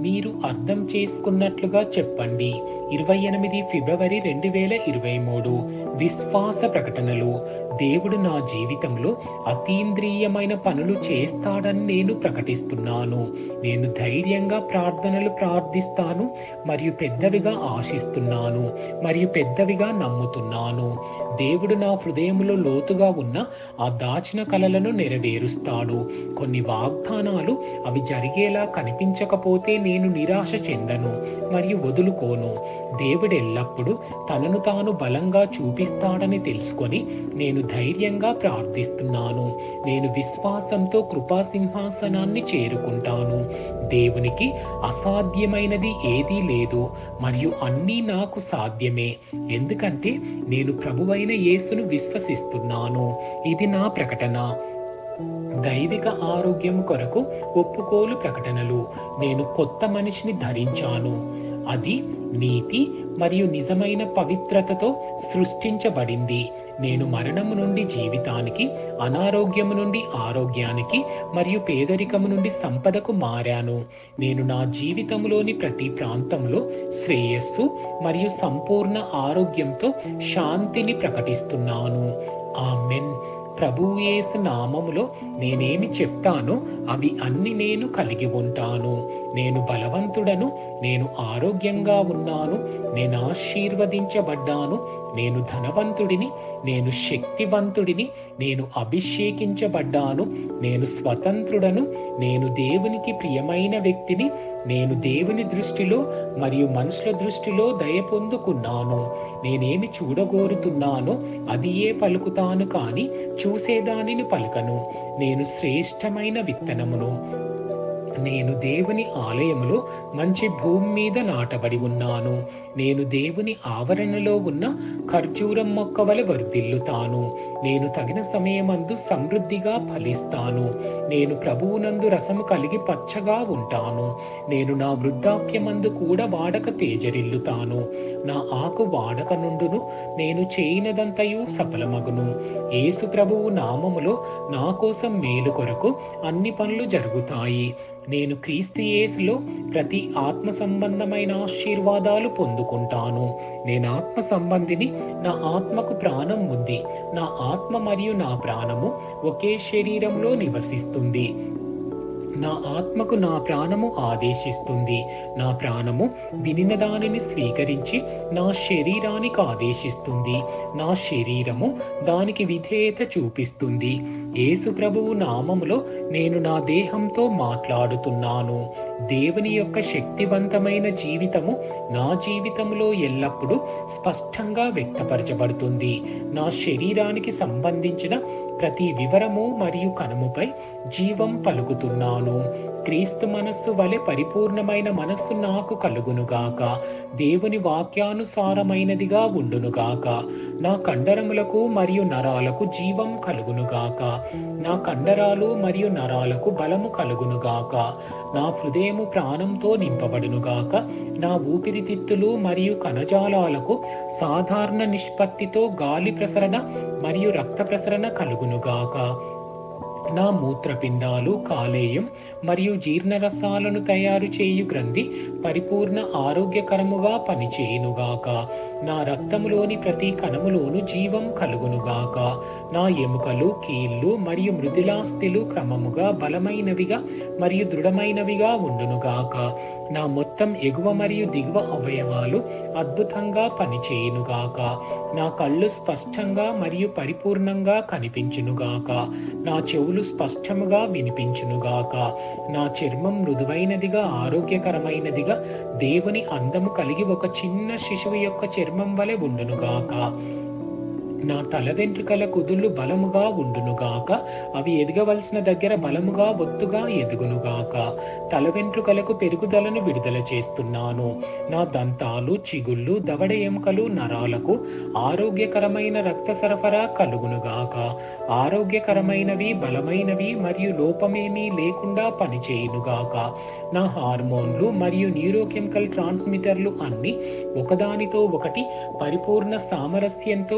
మీరు అర్థం చేసుకున్నట్లుగా చెప్పండి ఇరవై ఎనిమిది ఫిబ్రవరి రెండు వేల ఇరవై మూడు విశ్వాస ప్రకటనలు దేవుడు నా జీవితంలో అతీంద్రియమైన పనులు చేస్తాడని నేను ప్రకటిస్తున్నాను నేను ధైర్యంగా ప్రార్థనలు ప్రార్థిస్తాను మరియు పెద్దవిగా ఆశిస్తున్నాను మరియు పెద్దవిగా నమ్ముతున్నాను దేవుడు నా హృదయంలో లోతుగా ఉన్న ఆ దాచిన కలలను నెరవేరుస్తాడు కొన్ని వాగ్దానాలు అవి జరిగేలా కనిపించకపోతే నేను నిరాశ చెందను మరియు వదులుకోను దేవుడు ఎల్లప్పుడూ తనను తాను బలంగా చూపిస్తాడని తెలుసుకొని నేను ధైర్యంగా ప్రార్థిస్తున్నాను నేను విశ్వాసంతో కృపా సింహాసనాన్ని చేరుకుంటాను దేవునికి అసాధ్యమైనది ఏదీ లేదు మరియు అన్నీ నాకు సాధ్యమే ఎందుకంటే నేను ప్రభువైన యేసును విశ్వసిస్తున్నాను ఇది నా ప్రకటన దైవిక ఆరోగ్యం కొరకు ఒప్పుకోలు ప్రకటనలు నేను కొత్త మనిషిని ధరించాను అది నీతి మరియు నిజమైన పవిత్రతతో సృష్టించబడింది నేను మరణము నుండి జీవితానికి అనారోగ్యము నుండి ఆరోగ్యానికి మరియు పేదరికము నుండి సంపదకు మారాను నేను నా జీవితంలోని ప్రతి ప్రాంతంలో శ్రేయస్సు మరియు సంపూర్ణ ఆరోగ్యంతో శాంతిని ప్రకటిస్తున్నాను ఆమెన్ ప్రభుయేసు నామములో నేనేమి చెప్తానో అవి అన్ని నేను కలిగి ఉంటాను నేను బలవంతుడను నేను ఆరోగ్యంగా ఉన్నాను నేను ఆశీర్వదించబడ్డాను నేను ధనవంతుడిని నేను శక్తివంతుడిని నేను అభిషేకించబడ్డాను నేను స్వతంత్రుడను నేను దేవునికి ప్రియమైన వ్యక్తిని నేను దేవుని దృష్టిలో మరియు మనుషుల దృష్టిలో దయ పొందుకున్నాను నేనేమి చూడగోరుతున్నానో అది ఏ పలుకుతాను కాని చూసేదానిని పలకను నేను శ్రేష్టమైన విత్తనమును నేను దేవుని ఆలయములో మంచి భూమి మీద నాటబడి ఉన్నాను నేను దేవుని ఆవరణలో ఉన్న ఖర్జూరం మొక్క వలె వర్ధిల్లుతాను నేను తగిన సమయమందు సమృద్ధిగా ఫలిస్తాను నేను ప్రభువునందు రసము కలిగి పచ్చగా ఉంటాను నేను నా వృద్ధాప్యమందు కూడా వాడక తేజరిల్లుతాను నా ఆకు వాడక నుండును నేను చేయనదంతయు సఫలమగును యేసు ప్రభువు నామములో నా కోసం మేలు కొరకు అన్ని పనులు జరుగుతాయి నేను క్రీస్తు యేసులో ప్రతి ఆత్మ సంబంధమైన ఆశీర్వాదాలు పొందుకుంటాను నేను ఆత్మ సంబంధిని నా ఆత్మకు ప్రాణం ఉంది నా ఆత్మ మరియు నా ప్రాణము ఒకే శరీరంలో నివసిస్తుంది నా ఆత్మకు నా ప్రాణము ఆదేశిస్తుంది నా ప్రాణము వినిన దానిని స్వీకరించి నా శరీరానికి ఆదేశిస్తుంది నా శరీరము దానికి విధేయత చూపిస్తుంది యేసు ప్రభువు నామములో నేను నా దేహంతో మాట్లాడుతున్నాను దేవుని యొక్క శక్తివంతమైన జీవితము నా జీవితంలో ఎల్లప్పుడూ స్పష్టంగా వ్యక్తపరచబడుతుంది నా శరీరానికి సంబంధించిన ప్రతి వివరము మరియు కనుముపై జీవం పలుకుతున్నాను క్రీస్తు మనస్సు వలె పరిపూర్ణమైన మనస్సు నాకు కలుగునుగాక దేవుని వాక్యానుసారమైనదిగా ఉండునుగాక నా కండరములకు మరియు నరాలకు జీవం కలుగునుగాక నా కండరాలు మరియు నరాలకు బలము కలుగునుగాక నా హృదయము ప్రాణంతో నింపబడునుగాక నా ఊపిరితిత్తులు మరియు కణజాలాలకు సాధారణ నిష్పత్తితో గాలి ప్రసరణ మరియు రక్త ప్రసరణ కలుగునుగాక నా మూత్రపిండాలు కాలేయం మరియు జీర్ణరసాలను తయారు చేయు గ్రంథి పరిపూర్ణ ఆరోగ్యకరముగా పనిచేయునుగాక నా రక్తములోని ప్రతి కణములోను జీవం కలుగునుగాక నా ఎముకలు కీళ్ళు మరియు మృదులాస్థిలు క్రమముగా బలమైనవిగా మరియు దృఢమైనవిగా ఉండునుగాక నా మొత్తం ఎగువ మరియు దిగువ అవయవాలు అద్భుతంగా పనిచేయునుగాక నా కళ్ళు స్పష్టంగా మరియు పరిపూర్ణంగా కనిపించునుగాక నా చెవులు స్పష్టముగా వినిపించునుగాక నా చర్మం మృదువైనదిగా ఆరోగ్యకరమైనదిగా దేవుని అందము కలిగి ఒక చిన్న శిశువు యొక్క చర్మం వలె ఉండునుగాక నా తల వెంట్రుకల కుదుళ్ళు బలముగా ఉండునుగాక అవి ఎదగవలసిన దగ్గర బలముగా ఒత్తుగా ఎదుగునుగాక తల వెంట్రుకలకు పెరుగుదలను విడుదల చేస్తున్నాను నా దంతాలు చిగుళ్ళు దవడ ఎముకలు నరాలకు ఆరోగ్యకరమైన రక్త సరఫరా కలుగునుగాక ఆరోగ్యకరమైనవి బలమైనవి మరియు లోపమేమీ లేకుండా పనిచేయునుగాక నా హార్మోన్లు మరియు న్యూరోకెమికల్ ట్రాన్స్మిటర్లు అన్ని ఒకదానితో ఒకటి పరిపూర్ణ సామరస్యంతో పనిచే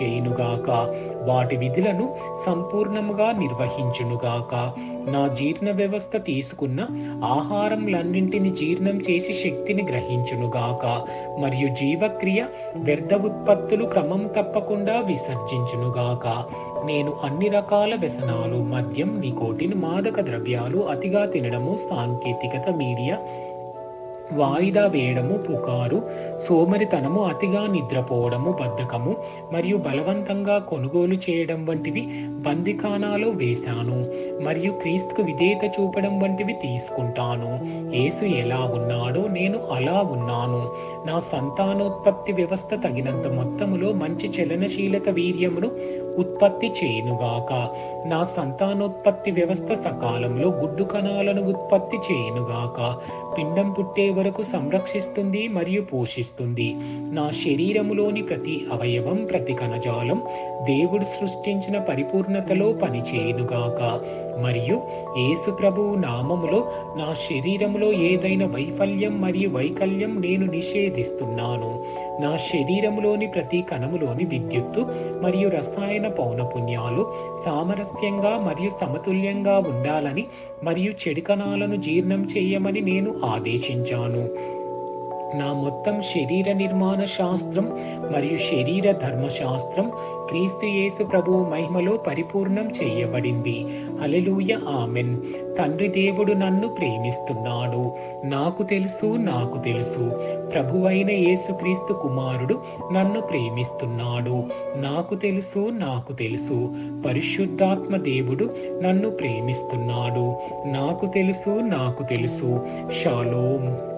చేయునుగాక వాటి విధులను సంపూర్ణముగా నిర్వహించునుగాక నా జీర్ణ వ్యవస్థ తీసుకున్న ఆహారంలన్నింటిని జీర్ణం చేసి శక్తిని గ్రహించునుగాక మరియు జీవక్రియ వ్యర్థ ఉత్పత్తులు క్రమం తప్పకుండా విసర్జించునుగాక నేను అన్ని రకాల వ్యసనాలు మద్యం నికోటిన్ మాదక ద్రవ్యాలు అతిగా తినడము సాంకేతికత మీడియా వాయిదా వేయడము పుకారు సోమరితనము అతిగా నిద్రపోవడము బద్ధకము మరియు బలవంతంగా కొనుగోలు చేయడం వంటివి బందికానాలో వేశాను మరియు క్రీస్తుకు విధేయత చూపడం వంటివి తీసుకుంటాను యేసు ఎలా ఉన్నాడో నేను అలా ఉన్నాను నా సంతానోత్పత్తి వ్యవస్థ తగినంత మొత్తములో మంచి చలనశీలత వీర్యమును ఉత్పత్తి చేయునుగాక నా సంతానోత్పత్తి వ్యవస్థ సకాలంలో గుడ్డు కణాలను ఉత్పత్తి చేయునుగాక పిండం పుట్టే వరకు సంరక్షిస్తుంది మరియు పోషిస్తుంది నా శరీరములోని ప్రతి అవయవం ప్రతి కణజాలం దేవుడు సృష్టించిన పరిపూర్ణతలో పనిచేయునుగాక మరియు యేసు ప్రభువు నామములో నా శరీరములో ఏదైనా వైఫల్యం మరియు వైకల్యం నేను నిషేధిస్తున్నాను నా శరీరములోని ప్రతి కణములోని విద్యుత్తు మరియు రసాయన పౌనపుణ్యాలు సామరస్యంగా మరియు సమతుల్యంగా ఉండాలని మరియు చెడు కణాలను జీర్ణం చేయమని నేను ఆదేశించాను నా మొత్తం శరీర నిర్మాణ శాస్త్రం మరియు శరీర ధర్మశాస్త్రం క్రీస్తు యేసు ప్రభువు మహిమలో పరిపూర్ణం చేయబడింది హల్లెలూయ ఆమెన్ తండ్రి దేవుడు నన్ను ప్రేమిస్తున్నాడు నాకు తెలుసు నాకు తెలుసు ప్రభువైన యేసుక్రీస్తు కుమారుడు నన్ను ప్రేమిస్తున్నాడు నాకు తెలుసు నాకు తెలుసు పరిశుద్ధాత్మ దేవుడు నన్ను ప్రేమిస్తున్నాడు నాకు తెలుసు నాకు తెలుసు షాలోం